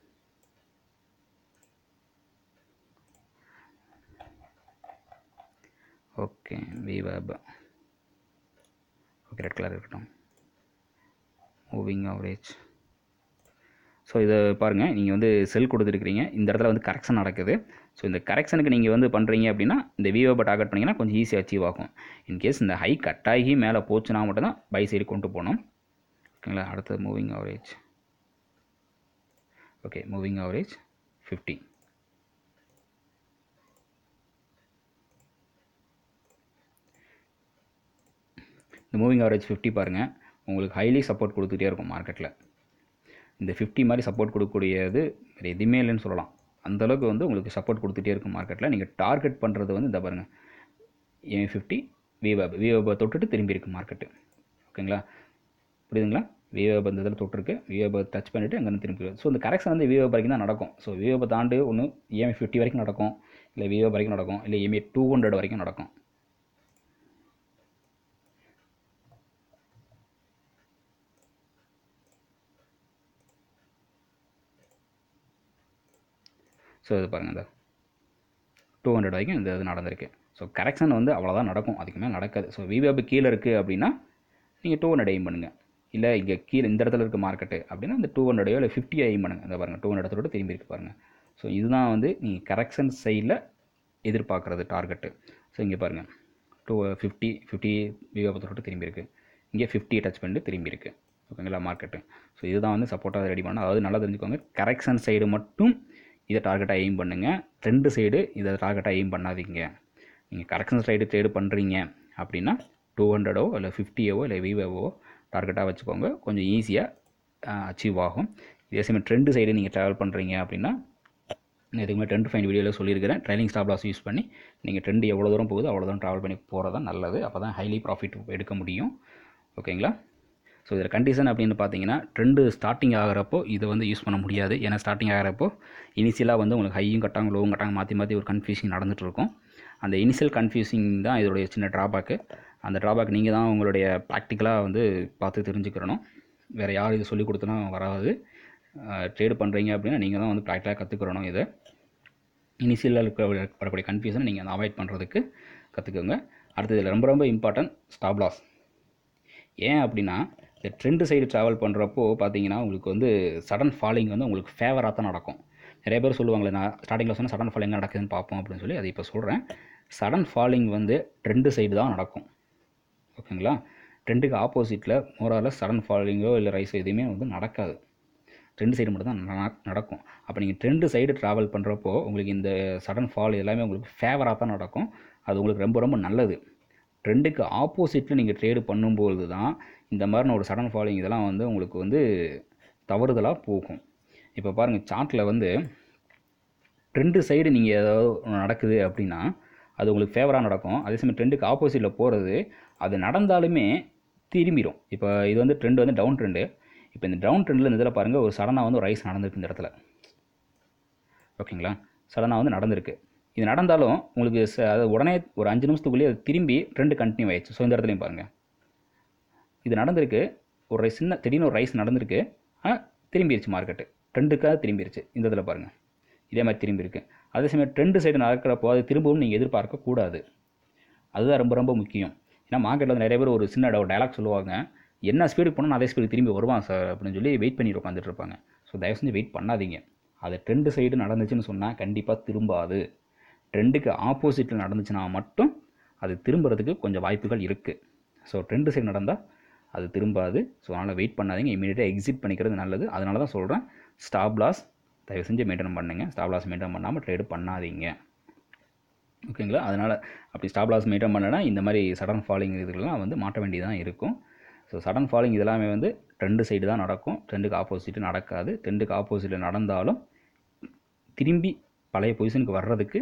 Speaker 1: ஓகே விவேப் ஓகே ரெட் கலர் இருக்கட்டும் மூவிங் ஆவரேஜ் ஸோ இதை பாருங்கள் நீங்கள் வந்து செல் கொடுத்துருக்கிறீங்க இந்த இடத்துல வந்து கரெக்ஷன் நடக்குது ஸோ இந்த கரெக்ஷனுக்கு நீங்கள் வந்து பண்ணுறீங்க அப்படின்னா இந்த விவோவை டார்கெட் பண்ணிங்கன்னா கொஞ்சம் ஈஸியாக அச்சீவ் ஆகும் இன்கேஸ் இந்த ஹை கட் ஆகி மேலே போச்சுன்னா மட்டும்தான் பை சைடு கொண்டு போகணும் ஓகேங்களா அடுத்தது moving average okay moving average fifty இந்த மூவிங் ஆவரேஜ் ஃபிஃப்டி பாருங்கள் உங்களுக்கு ஹைலி சப்போர்ட் கொடுத்துட்டே இருக்கும் மார்க்கெட்டில் இந்த ஃபிஃப்டி மாதிரி சப்போர்ட் கொடுக்கக்கூடியது வேறு எதுவுமே இல்லைன்னு சொல்லலாம் அந்தளவுக்கு வந்து உங்களுக்கு சப்போர்ட் கொடுத்துட்டே இருக்கும் மார்க்கெட்டில் நீங்கள் டார்கெட் பண்ணுறது வந்து இந்த பாருங்கள் ஏன் ஃபிஃப்டி விவேப் விவேபை தொட்டுட்டு திரும்பி இருக்கு மார்க்கெட்டு ஓகேங்களா புரியுதுங்களா விவேப் இந்த இதில் தொட்டிருக்கு விவேபை டச் பண்ணிவிட்டு அங்கேருந்து திரும்பி ஸோ இந்த கரெக்ஷன் வந்து விவேப் வரைக்கும் தான் நடக்கும் ஸோ விவேபை தாண்டு ஒன்று இஎம்ஐ ஃபிஃப்டி வரைக்கும் நடக்கும் இல்லை விவேப் வரைக்கும் நடக்கும் இல்லை இஎம்ஐ டூ ஹண்ட்ரட் வரைக்கும் நடக்கும் ஸோ இது பாருங்கள் இந்த டூ ஹண்ட்ரட் வரைக்கும் இந்த இது நடந்திருக்கு ஸோ கரெக்ஷன் வந்து அவ்வளோதான் நடக்கும் அதுக்கு மேலே நடக்காது ஸோ விவேப் கீழே இருக்குது அப்படின்னா நீங்கள் டூ ஹண்ட்ரட் எய்ம் பண்ணுங்கள் இல்லை இங்கே கீழே இந்த இடத்துல இருக்க மார்க்கெட்டு அப்படின்னா இந்த டூ ஹண்ட்ரடையோ இல்லை ஃபிஃப்டியோ எய்ம் பண்ணுங்கள் இந்த பாருங்கள் டூ ஹண்ட்ரட் திரும்பி இருக்கு பாருங்கள் ஸோ இதுதான் வந்து நீங்கள் கரெக்ஷன் சைடில் எதிர்பார்க்குறது டார்கெட்டு ஸோ இங்கே பாருங்கள் டூ ஃபிஃப்டி ஃபிஃப்டி விவேபை தொட்டு திரும்பி இருக்குது இங்கே ஃபிஃப்டி டச் பண்ணிட்டு திரும்பி இருக்கு ஓகேங்களா மார்க்கெட்டு ஸோ இதுதான் வந்து சப்போர்ட்டாக ரெடி பண்ண அதாவது நல்லா தெரிஞ்சுக்கோங்க கரெக்ஷன் சைடு மட்டும் இதை டார்கெட்டாக எய்ம் பண்ணுங்கள் ரெண்டு சைடு இதை டார்கெட்டாக எய்ம் பண்ணாதீங்க நீங்கள் கரெக்ஷன் சைடு ட்ரேடு பண்ணுறீங்க அப்படின்னா டூ ஹண்ட்ரடோ இல்லை ஃபிஃப்டியவோ இல்லை விவோவோ டார்கெட்டாக வச்சுக்கோங்க கொஞ்சம் ஈஸியாக அச்சீவ் ஆகும் இதே சமயம் ட்ரெண்டு சைடு நீங்கள் ட்ராவல் பண்ணுறீங்க அப்படின்னா நான் இதுக்கு ட்ரெண்ட் ஃபைன் வீடியோவில் சொல்லியிருக்கிறேன் ட்ரைலிங் ஸ்டாப் லாஸ் யூஸ் பண்ணி நீங்கள் ட்ரெண்ட் எவ்வளோ தூரம் போகுது அவ்வளோ தூரம் ட்ராவல் பண்ணி போகிறது தான் நல்லது அப்போ தான் ஹைலி ப்ராஃபிட் எடுக்க முடியும் ஓகேங்களா ஸோ இதில் கண்டிஷன் அப்படின்னு பார்த்தீங்கன்னா ட்ரெண்டு ஸ்டார்டிங் ஆகிறப்போ இதை வந்து யூஸ் பண்ண முடியாது ஏன்னா ஸ்டார்டிங் ஆகிறப்போ இனிஷியலாக வந்து உங்களுக்கு ஹையும் கட்டாங்க லோவும் கட்டாங்க மாற்றி மாற்றி ஒரு கன்ஃபியூசிங் நடந்துட்டு இருக்கும் அந்த இனிஷியல் கன்ஃபியூசிங் தான் இதோடைய சின்ன ட்ராபேக்கு அந்த ட்ராபேக் நீங்கள் தான் உங்களுடைய ப்ராக்டிக்கலாக வந்து பார்த்து தெரிஞ்சுக்கிறணும் வேறு யார் இது சொல்லிக் கொடுத்தனா வராது ட்ரேடு பண்ணுறீங்க அப்படின்னா நீங்கள் தான் வந்து ப்ராக்டிக்கலாக கற்றுக்கிறணும் இதை இனிஷியலாக இருக்க வரக்கூடிய கன்ஃபியூஷனை நீங்கள் அவாய்ட் பண்ணுறதுக்கு கற்றுக்கோங்க அடுத்தது இதில் ரொம்ப ரொம்ப இம்பார்ட்டன்ட் ஸ்டாப் லாஸ் ஏன் அப்படின்னா இந்த ட்ரெண்டு சைடு ட்ராவல் பண்ணுறப்போ பார்த்தீங்கன்னா உங்களுக்கு வந்து சடன் ஃபாலிங் வந்து உங்களுக்கு ஃபேவராக தான் நடக்கும் நிறைய பேர் சொல்லுவாங்களே நான் ஸ்டார்டிங்கில் சொன்னால் சடன் ஃபாலிங் நடக்குதுன்னு பார்ப்போம் அப்படின்னு சொல்லி அதை இப்போ சொல்கிறேன் சடன் ஃபாலிங் வந்து ட்ரெண்டு சைடு தான் நடக்கும் ஓகேங்களா ட்ரெண்டுக்கு ஆப்போசிட்டில் மோராரில் சடன் ஃபாலிங்கோ இல்லை ரைஸோ எதுவுமே வந்து நடக்காது ட்ரெண்டு சைடு மட்டும் தான் நட- நடக்கும் அப்போ நீங்கள் ட்ரெண்டு சைடு ட்ராவல் பண்ணுறப்போ உங்களுக்கு இந்த சடன் ஃபால் எல்லாமே உங்களுக்கு ஃபேவராக தான் நடக்கும் அது உங்களுக்கு ரொம்ப ரொம்ப நல்லது ட்ரெண்டுக்கு ஆப்போசிட்டில் நீங்கள் ட்ரேடு பண்ணும்போது தான் இந்த மாதிரின ஒரு சடன் ஃபாலிங் இதெல்லாம் வந்து உங்களுக்கு வந்து தவறுதலாக போகும் இப்போ பாருங்கள் சார்ட்டில் வந்து ட்ரெண்டு சைடு நீங்கள் ஏதாவது ஒண்ணு நடக்குது அப்படின்னா அது உங்களுக்கு ஃபேவராக நடக்கும் அதே சமயம் ட்ரெண்டுக்கு ஆப்போசிட்டில் போகிறது அது நடந்தாலுமே திரும்பிடும் இப்போ இது வந்து ட்ரெண்ட் வந்து டவுன் ட்ரெண்டு இப்போ இந்த டவுன் ட்ரெண்டில் இந்த இதில் பாருங்கள் ஒரு சடனாக வந்து ஒரு ரைஸ் நடந்திருக்கு இந்த இடத்துல ஓகேங்களா சடனாக வந்து நடந்திருக்கு இது நடந்தாலும் உங்களுக்கு ச- அது உடனே ஒரு அஞ்சு நிமிஷத்துக்குள்ளேயே அது திரும்பி ட்ரெண்டு கண்டினியூ ஆயிடுச்சு ஸோ இந்த இடத்துலையும் பாருங்கள் இது நடந்திருக்கு ஒரு ரைஸ் சின்ன திடீர்னு ஒரு ரைஸ் நடந்திருக்கு ஆனால் திரும்பிடுச்சு மார்க்கெட்டு ட்ரெண்டுக்காக திரும்பிடுச்சு இந்த இதில் பாருங்கள் இதே மாதிரி திரும்பி இருக்கு அதே சமயம் ட்ரெண்டு சைடு நடக்கிறப்போ அது திரும்பவும் நீங்கள் எதிர்பார்க்கக்கூடாது அதுதான் ரொம்ப ரொம்ப முக்கியம் ஏன்னா மார்க்கெட்டில் நிறைய பேர் ஒரு சின்ன டைலாக் சொல்லுவாங்க என்ன ஸ்பீடுக்கு போனால் அதே ஸ்பீடு திரும்பி வருவான் சார் அப்படின்னு சொல்லி வெயிட் பண்ணி உட்காந்துட்டு இருப்பாங்க ஸோ தயவு செஞ்சு வெயிட் பண்ணாதீங்க அது ட்ரெண்டு சைடு நடந்துச்சுன்னு சொன்னால் கண்டிப்பாக திரும்பாது ட்ரெண்டுக்கு ஆப்போசிட்டில் நடந்துச்சுன்னா மட்டும் அது திரும்புறதுக்கு கொஞ்சம் வாய்ப்புகள் இருக்குது ஸோ ட்ரெண்டு சைடு நடந்தால் அது திரும்பாது ஸோ அதனால் வெயிட் பண்ணாதீங்க இமீடியட்டாக எக்ஸிட் பண்ணிக்கிறது நல்லது அதனால தான் சொல்கிறேன் ஸ்டாப் லாஸ் தயவு செஞ்சு மெயின்டைன் பண்ணுங்கள் ஸ்டாப் லாஸ் மெயின்டைன் பண்ணாமல் ட்ரேடு பண்ணாதீங்க ஓகேங்களா அதனால் அப்படி ஸ்டாப் லாஸ் மெயின்டைன் பண்ணனா இந்த மாதிரி சடன் ஃபாலிங் இதுக்கெல்லாம் வந்து மாட்ட வேண்டியதான் இருக்கும் ஸோ சடன் ஃபாலிங் இதெல்லாமே வந்து ட்ரெண்டு சைடு தான் நடக்கும் ட்ரெண்டுக்கு ஆப்போசிட்டு நடக்காது ட்ரெண்டுக்கு ஆப்போசிட்டில் நடந்தாலும் திரும்பி பழைய பொசிஷனுக்கு வர்றதுக்கு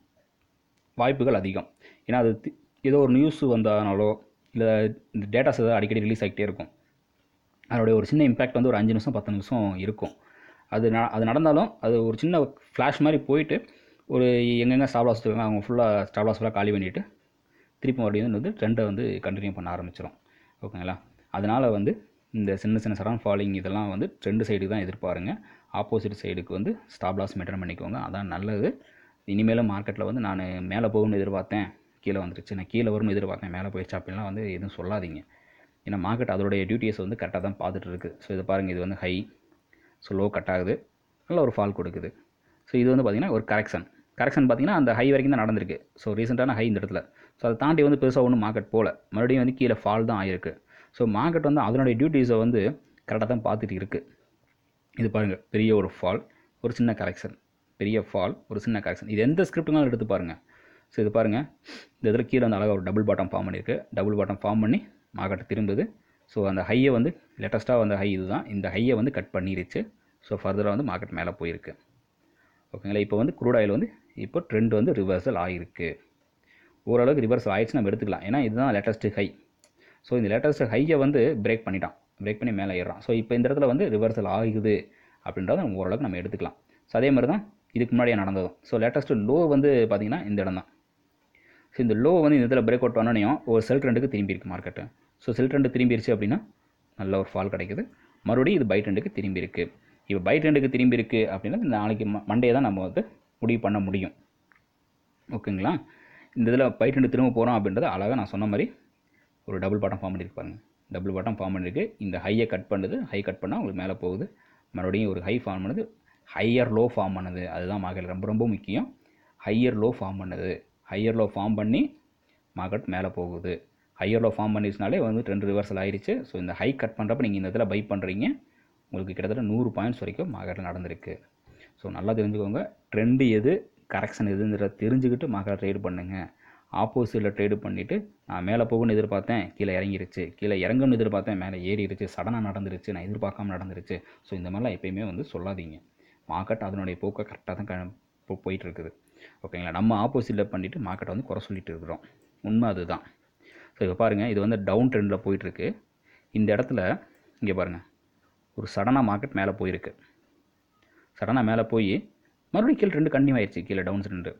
Speaker 1: வாய்ப்புகள் அதிகம் ஏன்னா அது தி- ஏதோ ஒரு நியூஸ் வந்தனாலோ இல்லை இந்த டேட்டாஸ் ஏதாவது அடிக்கடி ரிலீஸ் ஆகிட்டே இருக்கும் அதனுடைய ஒரு சின்ன இம்பேக்ட் வந்து ஒரு அஞ்சு நிமிஷம் பத்து நிமிஷம் இருக்கும் அது ந அது நடந்தாலும் அது ஒரு சின்ன ஃப்ளாஷ் மாதிரி போயிட்டு ஒரு எங்கெங்கே ஸ்டாப் லாஸ் இருக்காங்க அவங்க ஃபுல்லாக ஸ்டாப் லாஸ் ஃபுல்லாக காலி பண்ணிவிட்டு திருப்பி மறுபடியும் வந்து ட்ரெண்டை வந்து கண்டினியூ பண்ண ஆரம்பிச்சிடும் ஓகேங்களா அதனால் வந்து இந்த சின்ன சின்ன சடன் ஃபாலிங் இதெல்லாம் வந்து ட்ரெண்டு சைடு தான் எதிர்பாருங்க ஆப்போசிட் சைடுக்கு வந்து ஸ்டாப் லாஸ் மெயின்டைன் பண்ணிக்கோங்க அதான் நல்லது இனிமேலும் மார்க்கெட்டில் வந்து நான் மேலே போகும்னு எதிர்பார்த்தேன் கீழே வந்துருச்சு நான் கீழே வரும்னு எதிர்பார்த்தேன் மேலே போயிடுச்சு அப்படின்லாம் வந்து எதுவும் சொல்லாதீங்க ஏன்னா மார்க்கெட் அதோடைய டியூட்டிஸை வந்து கரெக்டாக தான் பார்த்துட்டு இருக்குது ஸோ இதை பாருங்கள் இது வந்து ஹை ஸோ லோ கட் ஆகுது நல்ல ஒரு ஃபால் கொடுக்குது ஸோ இது வந்து பார்த்திங்கன்னா ஒரு கரெக்ஷன் கரெக்ஷன் பார்த்தீங்கன்னா அந்த ஹை வரைக்கும் தான் நடந்திருக்கு ஸோ ரீசெண்டான ஹை இந்த இடத்துல ஸோ அதை தாண்டி வந்து பெருசாக ஒன்றும் மார்க்கெட் போகல மறுபடியும் வந்து கீழே ஃபால் தான் ஆயிருக்கு ஸோ மார்க்கெட் வந்து அதனுடைய டியூட்டிஸை வந்து கரெக்டாக தான் பார்த்துட்டு இருக்குது இது பாருங்கள் பெரிய ஒரு ஃபால் ஒரு சின்ன கரெக்ஷன் பெரிய ஃபால் ஒரு சின்ன கரெக்ஷன் இது எந்த ஸ்கிரிப்ட்டுனாலும் எடுத்து பாருங்கள் ஸோ இது பாருங்கள் இந்த இதில் கீழே அந்த அழகாக ஒரு டபுள் பாட்டம் ஃபார்ம் பண்ணியிருக்கு டபுள் பாட்டம் ஃபார்ம் பண்ணி மார்க்கெட் திரும்புது ஸோ அந்த ஹையை வந்து லேட்டஸ்ட்டாக வந்த ஹை இதுதான் இந்த ஹையை வந்து கட் பண்ணிருச்சு ஸோ ஃபர்தராக வந்து மார்க்கெட் மேலே போயிருக்கு ஓகேங்களா இப்போ வந்து க்ரூட் ஆயில் வந்து இப்போ ட்ரெண்ட் வந்து ரிவர்சல் ஆகிருக்கு ஓரளவுக்கு ரிவர்சல் ஆயிடுச்சு நம்ம எடுத்துக்கலாம் ஏன்னா இதுதான் லேட்டஸ்ட் ஹை ஸோ இந்த லேட்டஸ்ட் ஹையை வந்து பிரேக் பண்ணிட்டான் பிரேக் பண்ணி மேலே ஏறுறான் ஸோ இப்போ இந்த இடத்துல வந்து ரிவர்சல் ஆகுது அப்படின்றத நம்ம ஓரளவுக்கு நம்ம எடுத்துக்கலாம் ஸோ அதே மாதிரி தான் இதுக்கு முன்னாடியே நடந்ததும் ஸோ லேட்டஸ்ட் லோ வந்து பார்த்திங்கன்னா இந்த இடம் தான் ஸோ இந்த லோ வந்து இந்த இதில் பிரேக் அவுட் பண்ணனையும் ஒரு செல் ட்ரெண்டுக்கு திரும்பி இருக்கு மார்க்கெட்டு ஸோ செல் ட்ரெண்டு திரும்பிருச்சு அப்படின்னா நல்ல ஒரு ஃபால் கிடைக்குது மறுபடியும் இது பை ட்ரெண்டுக்கு திரும்பி இருக்கு இப்போ பை ட்ரெண்டுக்கு திரும்பி இருக்கு அப்படின்னா இந்த நாளைக்கு மண்டே தான் நம்ம வந்து முடிவு பண்ண முடியும் ஓகேங்களா இந்த இதில் பை ட்ரெண்டு திரும்ப போகிறோம் அப்படின்றத அழகாக நான் சொன்ன மாதிரி ஒரு டபுள் பாட்டம் ஃபார்ம் பண்ணியிருக்கு பாருங்க டபுள் பாட்டம் ஃபார்ம் பண்ணியிருக்கு இந்த ஹையை கட் பண்ணுது ஹை கட் பண்ணால் உங்களுக்கு மேலே போகுது மறுபடியும் ஒரு ஹை ஃபார்ம் பண்ணுது ஹையர் லோ ஃபார்ம் பண்ணுது அதுதான் மார்க்கெட் ரொம்ப ரொம்ப முக்கியம் ஹையர் லோ ஃபார்ம் பண்ணுது ஹையர் லோ ஃபார்ம் பண்ணி மார்க்கெட் மேலே போகுது ஹையர் லோ ஃபார்ம் பண்ணிச்சுனாலே வந்து ட்ரெண்ட் ரிவர்சல் ஆயிடுச்சு ஸோ இந்த ஹை கட் பண்ணுறப்ப நீங்கள் இந்த இதில் பை பண்ணுறீங்க உங்களுக்கு கிட்டத்தட்ட நூறு பாயிண்ட்ஸ் வரைக்கும் மார்க்கெட்டில் நடந்திருக்கு ஸோ நல்லா தெரிஞ்சுக்கோங்க ட்ரெண்டு எது கரெக்ஷன் எதுங்கிறத தெரிஞ்சுக்கிட்டு மார்க்கெட் ட்ரேட் பண்ணுங்கள் ஆப்போசிட்டில் ட்ரேடு பண்ணிவிட்டு நான் மேலே போகும்னு எதிர்பார்த்தேன் கீழே இறங்கிருச்சு கீழே இறங்கும்னு எதிர்பார்த்தேன் மேலே ஏறிடுச்சு சடனாக நடந்துருச்சு நான் எதிர்பார்க்காம நடந்துருச்சு ஸோ இந்த மாதிரிலாம் எப்பயுமே வந்து சொல்லாதீங்க மார்க்கெட் அதனுடைய போக்கை கரெக்டாக தான் க- போ போயிட்டு இருக்குது ஓகேங்களா நம்ம ஆப்போசிட்டில் பண்ணிவிட்டு மார்க்கெட்டை வந்து குறை சொல்லிட்டு இருக்கிறோம் உண்மை அதுதான் ஸோ இப்போ பாருங்கள் இது வந்து டவுன் ட்ரெண்டில் போயிட்டுருக்கு இந்த இடத்துல இங்கே பாருங்கள் ஒரு சடனாக மார்க்கெட் மேலே போயிருக்கு சடனாக மேலே போய் மறுபடியும் கீழே ட்ரெண்டு கண்டினியூ ஆயிடுச்சு கீழே டவுன் ட்ரெண்டு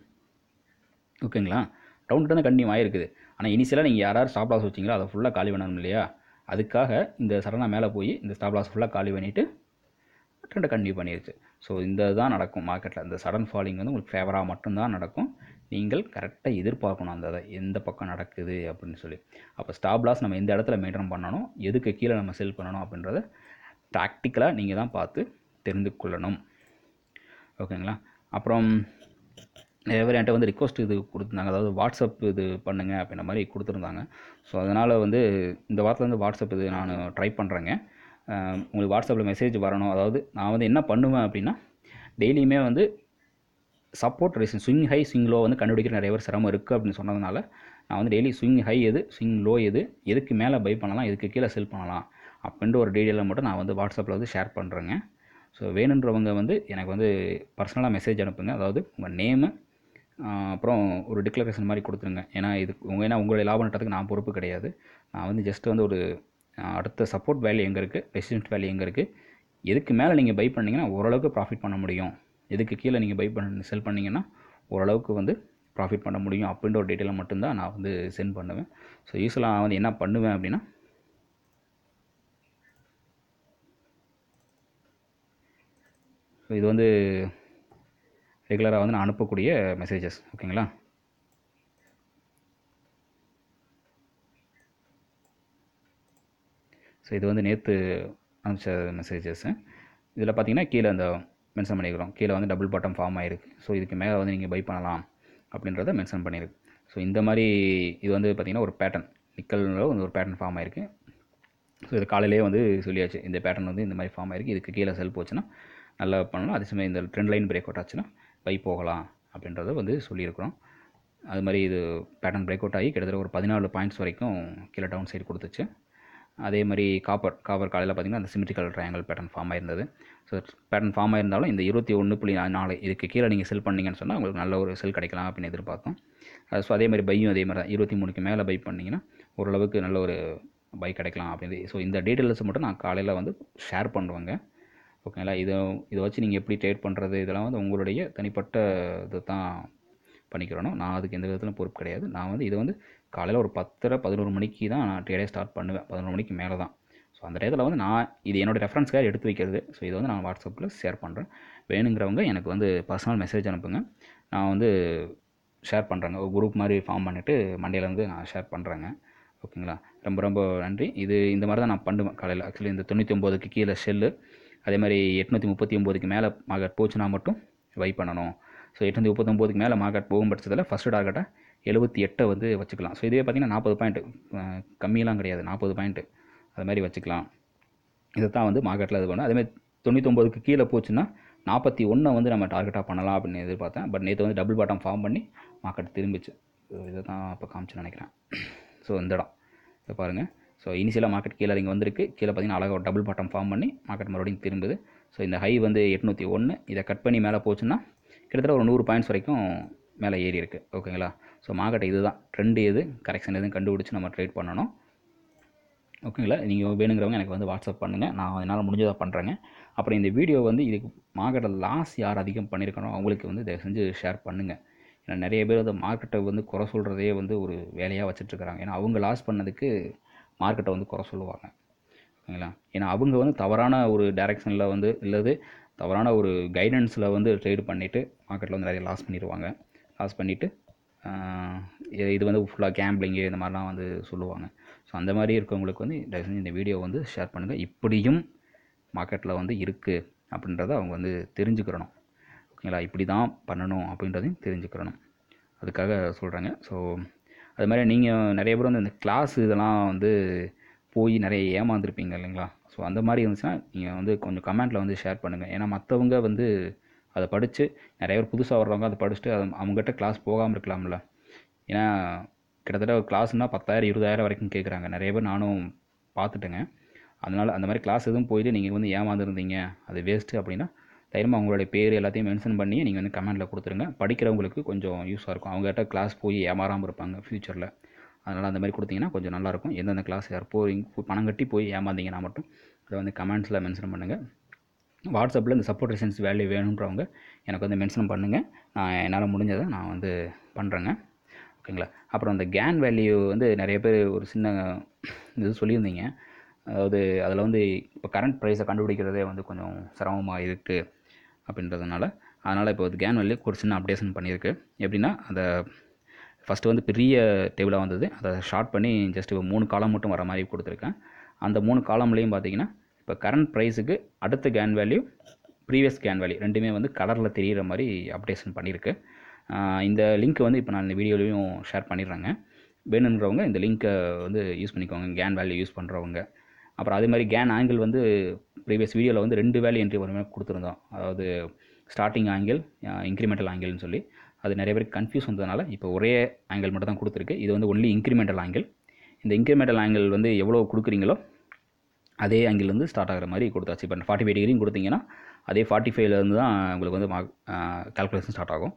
Speaker 1: ஓகேங்களா டவுன் ட்ரெண்டு கண்டினியூ ஆகிருக்குது ஆனால் இனிஷியலாக நீங்கள் யாராவது ஸ்டாப் லாஸ் வச்சிங்களோ அதை ஃபுல்லாக காலி பண்ணணும் இல்லையா அதுக்காக இந்த சடனாக மேலே போய் இந்த ஸ்டாப் லாஸ் ஃபுல்லாக காலி பண்ணிவிட்டு ட்ரெண்டை கண்டினியூ பண்ணிருச்சு ஸோ இந்த தான் நடக்கும் மார்க்கெட்டில் இந்த சடன் ஃபாலிங் வந்து உங்களுக்கு ஃபேவராக மட்டும்தான் நடக்கும் நீங்கள் கரெக்டாக எதிர்பார்க்கணும் அந்த இதை எந்த பக்கம் நடக்குது அப்படின்னு சொல்லி அப்போ ஸ்டாப் லாஸ் நம்ம எந்த இடத்துல மெயின்டைன் பண்ணணும் எதுக்கு கீழே நம்ம செல் பண்ணணும் அப்படின்றத ப்ராக்டிக்கலாக நீங்கள் தான் பார்த்து தெரிந்து கொள்ளணும் ஓகேங்களா அப்புறம் நிறைய பேர் என்கிட்ட வந்து ரிக்வஸ்ட் இது கொடுத்துருந்தாங்க அதாவது வாட்ஸ்அப் இது பண்ணுங்க அப்படின்ற மாதிரி கொடுத்துருந்தாங்க ஸோ அதனால் வந்து இந்த வாரத்தில் வந்து வாட்ஸ்அப் இது நான் ட்ரை பண்ணுறேங்க அஹ் உங்களுக்கு வாட்ஸ்அப்பில் மெசேஜ் வரணும் அதாவது நான் வந்து என்ன பண்ணுவேன் அப்படின்னா டெய்லியுமே வந்து support resistance swing high swing low வந்து கண்டுபிடிக்கிற நிறைய பேர் சிரமம் இருக்குது அப்படின்னு சொன்னதுனால நான் வந்து டெய்லி ஸ்விங் ஹை எது ஸ்விங் லோ எது எதுக்கு மேலே பை பண்ணலாம் எதுக்கு கீழே செல் பண்ணலாம் அப்படின்ற ஒரு டீட்டெயிலை மட்டும் நான் வந்து வாட்ஸ்அப்பில் வந்து ஷேர் பண்ணுறேங்க ஸோ வேணுன்றவங்க வந்து எனக்கு வந்து பர்சனலாக மெசேஜ் அனுப்புங்க அதாவது உங்கள் நேமு அப்புறம் ஒரு டிக்ளரேஷன் மாதிரி கொடுத்துருங்க ஏன்னா இது உங்கள் ஏன்னா உங்களுடைய லாபம் நட்டத்துக்கு நான் பொறுப்பு கிடையாது நான் வந்து ஜஸ்ட் வந்து ஒரு அடுத்த சப்போர்ட் வேல்யூ எங்கே இருக்குது ரெசிஸ்டன்ட் வேல்யூ எங்கே இருக்குது எதுக்கு மேலே நீங்கள் பை பண்ணிங்கன்னா ஓரளவுக்கு ப்ராஃபிட் பண்ண முடியும் எதுக்கு கீழே நீங்கள் பை பண்ண செல் பண்ணிங்கன்னா ஓரளவுக்கு வந்து ப்ராஃபிட் பண்ண முடியும் அப்படின்ற ஒரு டீட்டெயிலை மட்டும்தான் நான் வந்து சென்ட் பண்ணுவேன் ஸோ யூஸ்வலாக நான் வந்து என்ன பண்ணுவேன் அப்படின்னா ஸோ இது வந்து ரெகுலராக வந்து நான் அனுப்பக்கூடிய மெசேஜஸ் ஓகேங்களா ஸோ இது வந்து நேற்று அனுப்பிச்ச மெசேஜஸ்ஸு இதில் பார்த்தீங்கன்னா கீழே அந்த மென்ஷன் பண்ணியிருக்கிறோம் கீழே வந்து டபுள் பாட்டம் ஃபார்ம் ஆகிருக்கு ஸோ இதுக்கு மேலே வந்து நீங்கள் பை பண்ணலாம் அப்படின்றத மென்ஷன் பண்ணியிருக்கு ஸோ இந்த மாதிரி இது வந்து பார்த்திங்கன்னா ஒரு பேட்டர்ன் நிக்கல்ல வந்து ஒரு பேட்டர்ன் ஃபார்ம் ஆயிருக்கு ஸோ இது காலையிலேயே வந்து சொல்லியாச்சு இந்த பேட்டர்ன் வந்து இந்த மாதிரி ஃபார்ம் ஆயிருக்கு இதுக்கு கீழே செல் போச்சுன்னா நல்லா பண்ணலாம் அதே சமயம் இந்த ட்ரெண்ட் லைன் பிரேக் அவுட் ஆச்சுன்னா பை போகலாம் அப்படின்றத வந்து சொல்லியிருக்கிறோம் அது மாதிரி இது பேட்டர்ன் பிரேக் அவுட் ஆகி கிட்டத்தட்ட ஒரு பதினாலு பாயிண்ட்ஸ் வரைக்கும் கீழே டவுன் சைடு கொடுத்துச்சு அதே மாதிரி காப்பர் காப்பர் காலையில் பார்த்திங்கன்னா அந்த சிமெட்ரிக்கல் ட்ரையாங்கல் பேட்டர்ன் ஃபார்ம் ஆயிருந்தது ஸோ பேட்டர்ன் ஃபார்ம் ஆயிருந்தாலும் இந்த இருபத்தி ஒன்று புள்ளி நாலு இதுக்கு கீழே நீங்கள் செல் பண்ணீங்கன்னு சொன்னால் உங்களுக்கு நல்ல ஒரு செல் கிடைக்கலாம் அப்படின்னு எதிர்பார்த்தோம் ஸோ அதே மாதிரி பையும் அதே மாதிரி தான் இருபத்தி மூணுக்கு மேலே பை பண்ணிங்கன்னா ஓரளவுக்கு நல்ல ஒரு பை கிடைக்கலாம் அப்படின்னு ஸோ இந்த டீட்டெயில்ஸை மட்டும் நான் காலையில் வந்து ஷேர் பண்ணுவேங்க ஓகேங்களா இதை இதை வச்சு நீங்கள் எப்படி ட்ரேட் பண்ணுறது இதெல்லாம் வந்து உங்களுடைய தனிப்பட்ட இது தான் பண்ணிக்கிறணும் நான் அதுக்கு எந்த விதத்திலும் பொறுப்பு கிடையாது நான் வந்து இதை வந்து காலையில் ஒரு பத்தரை பதினோரு மணிக்கு தான் நான் ட்ரேடே ஸ்டார்ட் பண்ணுவேன் பதினோரு மணிக்கு மேலே தான் ஸோ அந்த டயத்தில் வந்து நான் இது என்னோடய ரெஃபரன்ஸ்க்காக எடுத்து வைக்கிறது ஸோ இதை வந்து நான் வாட்ஸ்அப்பில் ஷேர் பண்ணுறேன் வேணுங்கிறவங்க எனக்கு வந்து பர்சனல் மெசேஜ் அனுப்புங்க நான் வந்து ஷேர் பண்ணுறேங்க ஒரு குரூப் மாதிரி ஃபார்ம் பண்ணிவிட்டு மண்டேலேருந்து நான் ஷேர் பண்ணுறேங்க ஓகேங்களா ரொம்ப ரொம்ப நன்றி இது இந்த மாதிரி தான் நான் பண்ணுவேன் காலையில் ஆக்சுவலி இந்த தொண்ணூற்றி ஒம்போதுக்கு கீழே ஷெல்லு அதே மாதிரி எட்நூற்றி முப்பத்தி ஒம்போதுக்கு மேலே மார்க்கெட் போச்சுன்னா மட்டும் வை பண்ணணும் ஸோ எட்நூற்றி முப்பத்தொம்போதுக்கு மேலே மார்க்கெட் போகும் பட்சத்தில் ஃபஸ்ட்டு டார்கெட்டாக எழுபத்தி எட்டை வந்து வச்சுக்கலாம் ஸோ இதுவே பார்த்திங்கன்னா நாற்பது பாயிண்ட்டு கம்மியெல்லாம் கிடையாது நாற்பது பாயிண்ட்டு அது மாதிரி வச்சுக்கலாம் இதை தான் வந்து மார்க்கெட்டில் இது பண்ணோம் அதேமாதிரி தொண்ணூத்தொம்பதுக்கு கீழே போச்சுன்னா நாற்பத்தி ஒன்றை வந்து நம்ம டார்கெட்டாக பண்ணலாம் அப்படின்னு எதிர்பார்த்தேன் பட் நேற்று வந்து டபுள் பாட்டம் ஃபார்ம் பண்ணி மார்க்கெட் திரும்பிச்சு ஸோ இதை தான் இப்போ காமிச்சு நினைக்கிறேன் ஸோ இந்த இடம் இதை பாருங்கள் ஸோ இனிஷியலாக மார்க்கெட் கீழே இங்கே வந்திருக்கு கீழே பார்த்தீங்கன்னா அழகாக ஒரு டபுள் பாட்டம் ஃபார்ம் பண்ணி மார்க்கெட் மறுபடியும் திரும்புது ஸோ இந்த ஹை வந்து எட்நூற்றி ஒன்று இதை கட் பண்ணி மேலே போச்சுன்னா கிட்டத்தட்ட ஒரு நூறு பாயிண்ட்ஸ் வரைக்கும் மேலே ஏறி இருக்குது ஓகேங்களா ஸோ மார்க்கெட் இதுதான் ட்ரெண்ட் எது கரெக்ஷன் எதுவும் கண்டுபிடிச்சி நம்ம ட்ரேட் பண்ணணும் ஓகேங்களா நீங்கள் வேணுங்கிறவங்க எனக்கு வந்து வாட்ஸ்அப் பண்ணுங்கள் நான் என்னால் முடிஞ்சதாக பண்ணுறேங்க அப்புறம் இந்த வீடியோ வந்து இதுக்கு மார்க்கெட்டில் லாஸ் யார் அதிகம் பண்ணியிருக்கானோ அவங்களுக்கு வந்து தயவு செஞ்சு ஷேர் பண்ணுங்கள் ஏன்னா நிறைய பேர் வந்து மார்க்கெட்டை வந்து குறை சொல்கிறதே வந்து ஒரு வேலையாக வச்சுட்ருக்காங்க ஏன்னா அவங்க லாஸ் பண்ணதுக்கு மார்க்கெட்டை வந்து குறை சொல்லுவாங்க ஓகேங்களா ஏன்னா அவங்க வந்து தவறான ஒரு டைரெக்ஷனில் வந்து இல்லது தவறான ஒரு கைடன்ஸில் வந்து ட்ரேட் பண்ணிவிட்டு மார்க்கெட்டில் வந்து நிறைய லாஸ் பண்ணிடுவாங்க லாஸ் பண்ணிவிட்டு இது வந்து ஃபுல்லாக கேம்பிளிங்கு இந்த மாதிரிலாம் வந்து சொல்லுவாங்க ஸோ அந்த மாதிரி இருக்கவங்களுக்கு வந்து தயவு செஞ்சு இந்த வீடியோ வந்து ஷேர் பண்ணுங்கள் இப்படியும் மார்க்கெட்டில் வந்து இருக்குது அப்படின்றத அவங்க வந்து தெரிஞ்சுக்கிறணும் ஓகேங்களா இப்படி தான் பண்ணணும் அப்படின்றதையும் தெரிஞ்சுக்கிறணும் அதுக்காக சொல்கிறேங்க ஸோ அது மாதிரி நீங்கள் நிறைய பேர் வந்து இந்த கிளாஸ் இதெல்லாம் வந்து போய் நிறைய ஏமாந்துருப்பீங்க இல்லைங்களா ஸோ அந்த மாதிரி இருந்துச்சுன்னா நீங்கள் வந்து கொஞ்சம் கமெண்ட்டில் வந்து ஷேர் பண்ணுங்கள் ஏன்னா மற்றவங்க வந்து அதை படித்து நிறைய பேர் புதுசாக வர்றவங்க அதை படிச்சுட்டு அது அவங்ககிட்ட கிளாஸ் போகாமல் இருக்கலாம்ல ஏன்னா கிட்டத்தட்ட கிளாஸ்னால் பத்தாயிரம் இருபதாயிரம் வரைக்கும் கேட்குறாங்க நிறைய பேர் நானும் பார்த்துட்டேங்க அதனால் அந்த மாதிரி கிளாஸ் எதுவும் போயிட்டு நீங்கள் வந்து ஏமாந்துருந்தீங்க அது வேஸ்ட்டு அப்படின்னா தைரியமாக அவங்களுடைய பேர் எல்லாத்தையும் மென்ஷன் பண்ணி நீங்கள் வந்து கமெண்ட்டில் கொடுத்துருங்க படிக்கிறவங்களுக்கு கொஞ்சம் யூஸாக இருக்கும் அவங்ககிட்ட கிளாஸ் போய் ஏமாறாமல் இருப்பாங்க ஃப்யூச்சரில் அதனால் அந்த மாதிரி கொடுத்தீங்கன்னா கொஞ்சம் நல்லாயிருக்கும் எந்தெந்த கிளாஸ் யார் போய் பணம் கட்டி போய் ஏமாந்தீங்கன்னா மட்டும் அதை வந்து கமெண்ட்ஸில் மென்ஷன் பண்ணுங்கள் வாட்ஸ்அப்பில் இந்த சப்போர்ட் ரெசன்ஸ் வேல்யூ வேணுன்றவங்க எனக்கு வந்து மென்ஷன் பண்ணுங்கள் நான் என்னால் முடிஞ்சதை நான் வந்து பண்ணுறேங்க ஓகேங்களா அப்புறம் அந்த கேன் வேல்யூ வந்து நிறைய பேர் ஒரு சின்ன இது சொல்லியிருந்தீங்க அதாவது அதில் வந்து இப்போ கரண்ட் ப்ரைஸை கண்டுபிடிக்கிறதே வந்து கொஞ்சம் சிரமமாக இருக்குது அப்படின்றதுனால அதனால் இப்போ கேன் வேல்யூ ஒரு சின்ன அப்டேஷன் பண்ணியிருக்கு எப்படின்னா அந்த ஃபஸ்ட்டு வந்து பெரிய டேபிளாக வந்தது அதை ஷார்ட் பண்ணி ஜஸ்ட் மூணு காலம் மட்டும் வர மாதிரி கொடுத்துருக்கேன் அந்த மூணு காலம்லேயும் பார்த்தீங்கன்னா இப்போ கரண்ட் ப்ரைஸுக்கு அடுத்த கேன் வேல்யூ ப்ரீவியஸ் கேன் வேல்யூ ரெண்டுமே வந்து கலரில் தெரிகிற மாதிரி அப்டேஷன் பண்ணியிருக்கு இந்த லிங்க் வந்து இப்போ நான் இந்த வீடியோலையும் ஷேர் பண்ணிடுறேங்க வேணுன்றவங்க இந்த லிங்க்கை வந்து யூஸ் பண்ணிக்கோங்க கேன் வேல்யூ யூஸ் பண்ணுறவங்க அப்புறம் அதே மாதிரி கேன் ஆங்கிள் வந்து ப்ரீவியஸ் வீடியோவில் வந்து ரெண்டு வேல்யூ என்ட்ரி வருமே கொடுத்துருந்தோம் அதாவது ஸ்டார்டிங் ஆங்கிள் இன்க்ரிமெண்டல் ஆங்கிள்னு சொல்லி அது நிறைய பேருக்கு கன்ஃபியூஸ் வந்ததுனால இப்போ ஒரே ஆங்கிள் மட்டும் தான் கொடுத்துருக்கு இது வந்து ஒன்லி இன்க்ரிமெண்டல் ஆங்கிள் இந்த இன்க்ரிமெண்டல் ஆங்கிள் வந்து எவ்வளோ கொடுக்குறீங்களோ அதே ஆங்கிள் வந்து ஸ்டார்ட் ஆகிற மாதிரி கொடுத்தாச்சு இப்போ ஃபார்ட்டி ஃபைவ் டிகிரியும் கொடுத்தீங்கன்னா அதே ஃபார்ட்டி ஃபைவ்லேருந்து தான் உங்களுக்கு வந்து மார்க் கால்குலேஷன் ஸ்டார்ட் ஆகும்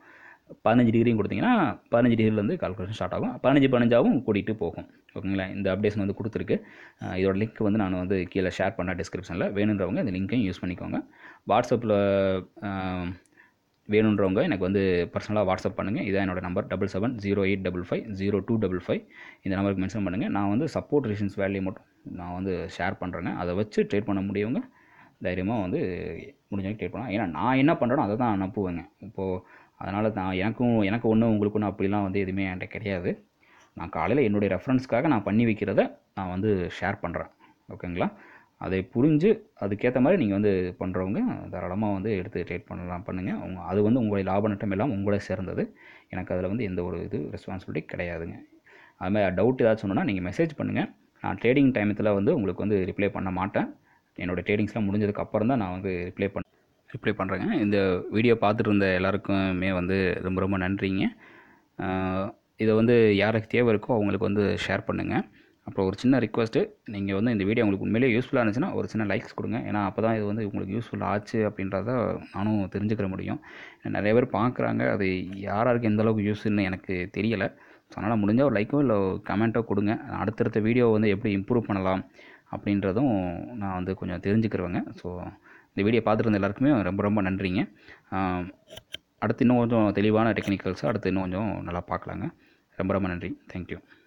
Speaker 1: பதினஞ்சு டிகிரியும் கொடுத்தீங்கன்னா பதினஞ்சு டிகிரிலேருந்து கால்குலேஷன் ஸ்டார்ட் ஆகும் பதினஞ்சு பதினஞ்சாவும் கூட்டிகிட்டு போகும் ஓகேங்களா இந்த அப்டேஷன் வந்து கொடுத்துருக்கு அஹ் இதோட லிங்க் வந்து நான் வந்து கீழே ஷேர் பண்ண டிஸ்கிரிப்ஷனில் வேணுன்றவங்க இந்த லிங்க்கையும் யூஸ் பண்ணிக்கோங்க வாட்ஸ்அப்பில் வேணுன்றவங்க எனக்கு வந்து பர்சனலாக வாட்ஸ்அப் பண்ணுங்கள் இதான் என்னோட number double seven zero eight double five zero two double five இந்த நம்பருக்கு மென்ஷன் பண்ணுங்கள் நான் வந்து சப்போர்ட் ரீசன்ஸ் வேல்யூ மட்டும் நான் வந்து ஷேர் பண்ணுறேங்க அதை வச்சு ட்ரேட் பண்ண முடியவங்க தைரியமாக வந்து முடிஞ்ச வரைக்கும் ட்ரேட் பண்ணலாம் ஏன்னா நான் என்ன பண்ணுறேனோ அதை தான் நம்புவேங்க இப்போது அதனால் நான் எனக்கும் எனக்கு ஒன்று உங்களுக்கு ஒன்று அப்படிலாம் வந்து எதுவுமே என்கிட்ட கிடையாது நான் காலையில் என்னுடைய ரெஃபரன்ஸ்க்காக நான் பண்ணி வைக்கிறத நான் வந்து ஷேர் பண்ணுறேன் ஓகேங்களா அதை புரிஞ்சு அதுக்கேற்ற மாதிரி நீங்கள் வந்து பண்ணுறவங்க தாராளமாக வந்து எடுத்து ட்ரேட் பண்ணலாம் பண்ணுங்கள் அவங்க அது வந்து உங்களுடைய லாப நட்டம் எல்லாம் உங்களை சேர்ந்தது எனக்கு அதில் வந்து எந்த ஒரு இது ரெஸ்பான்சிபிலிட்டி கிடையாதுங்க அதுமாதிரி டவுட் ஏதாச்சும் சொன்னால் நீங்கள் மெசேஜ் பண்ணுங்கள் நான் ட்ரேடிங் டைமத்தில் வந்து உங்களுக்கு வந்து ரிப்ளை பண்ண மாட்டேன் என்னோடய ட்ரேடிங்ஸ்லாம் முடிஞ்சதுக்கு அப்புறம் தான் நான் வந்து ரிப்ளை பண்ண ரிப்ளை பண்ணுறேங்க இந்த வீடியோ பார்த்துட்டு இருந்த எல்லாருக்குமே வந்து ரொம்ப ரொம்ப நன்றிங்க ஆஹ் இதை வந்து யாருக்கு தேவை இருக்கோ அவங்களுக்கு வந்து ஷேர் பண்ணுங்கள் அப்புறம் ஒரு சின்ன ரிக்வஸ்ட்டு நீங்கள் வந்து இந்த வீடியோ உங்களுக்கு உண்மையிலேயே யூஸ்ஃபுல்லாக இருந்துச்சுன்னா ஒரு சின்ன லைக்ஸ் கொடுங்க ஏன்னா அப்போ தான் இது வந்து உங்களுக்கு யூஸ்ஃபுல் ஆச்சு அப்படின்றத நானும் தெரிஞ்சுக்கிற முடியும் நிறைய பேர் பார்க்குறாங்க அது யாராருக்கு எந்த அளவுக்கு யூஸ்ன்னு எனக்கு தெரியலை ஸோ அதனால் முடிஞ்சால் ஒரு லைக்கோ இல்லை கமெண்ட்டோ கொடுங்க அடுத்தடுத்த வீடியோ வந்து எப்படி இம்ப்ரூவ் பண்ணலாம் அப்படின்றதும் நான் வந்து கொஞ்சம் தெரிஞ்சுக்கிறவங்க ஸோ இந்த வீடியோ பார்த்துட்டு இருந்த எல்லாருக்குமே ரொம்ப ரொம்ப நன்றிங்க ஆஹ் அடுத்து இன்னும் கொஞ்சம் தெளிவான டெக்னிக்கல்ஸ் அடுத்து இன்னும் கொஞ்சம் நல்லா பார்க்கலாங்க ரொம்ப ரொம்ப நன்றி தேங்க்யூ